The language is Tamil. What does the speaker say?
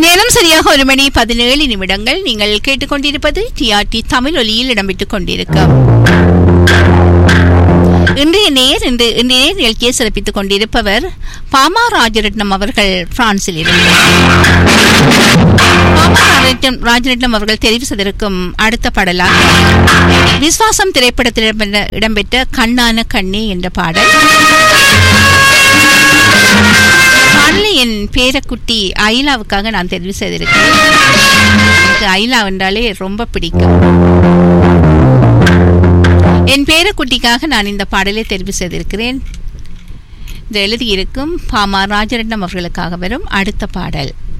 நேரம் சரியாக ஒரு மணி பதினேழு நிமிடங்கள் நீங்கள் கேட்டுக்கொண்டிருப்பது டிஆர்டி தமிழ் ஒலியில் இடம்பெற்றுக் கொண்டிருக்கும் இன்றைய நேர் இன்று இன்றைய நேர் நிகழ்ச்சியை சிறப்பித்துக் கொண்டிருப்பவர் பாமா ராஜரட்னம் அவர்கள் பிரான்சில் இருந்து பாமா ராஜரட்னம் ராஜரட்னம் அவர்கள் தெரிவு செய்திருக்கும் அடுத்த பாடலாக விஸ்வாசம் திரைப்படத்தில் இடம்பெற்ற- இடம்பெற்ற கண்ணான கண்ணே என்ற பாடல் பாடலை என் பேரக்குட்டி ஐலாவுக்காக நான் தெரிவு செய்திருக்கிறேன் எனக்கு ஐலா என்றாலே ரொம்ப பிடிக்கும் என் பேரக்குட்டிக்காக நான் இந்த பாடலை தெரிவு செய்திருக்கிறேன் இது எழுதியிருக்கும் பாமா ராஜரட்னம் அவர்களுக்காக வரும் அடுத்த பாடல்